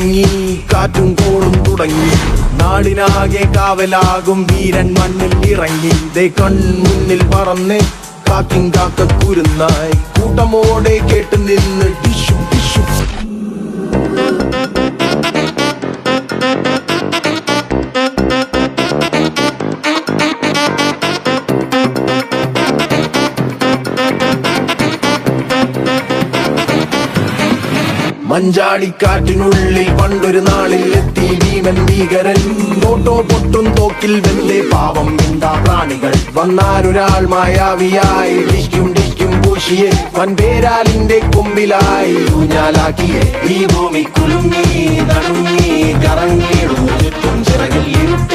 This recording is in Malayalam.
തുടങ്ങി കാറ്റും കോളും തുടങ്ങി നാടിനാകെ കാവലാകും വീരൻ മണ്ണിൽ ഇറങ്ങി ദേ കൺമുന്നിൽ പറന്ന് കാക്കിൻ കാക്ക കുരുന്നായി കൂട്ടമോടെ കേട്ട് നിന്ന് ടിഷു ടിഷു മഞ്ചാടിക്കാറ്റിനുള്ളിൽ പണ്ടൊരു നാളിൽ എത്തി ഭീമൻ ഭീകരൻ തോട്ടോ പൊട്ടും തോക്കിൽ വെന്തേ പാവം എന്താ പ്രാണികൾ വന്നാലൊരാൾ മായാവിയായി ഡിക്കും ഡിക്കും പൂശിയെ വൻപേരാലിന്റെ കൊമ്പിലായി ഊഞ്ഞാലാക്കിയെ ഈ ഭൂമി കുലുങ്ങി നടുങ്ങി കറങ്ങിയിടും ചുറ്റും ചിറകിൽ ഇരുട്ട്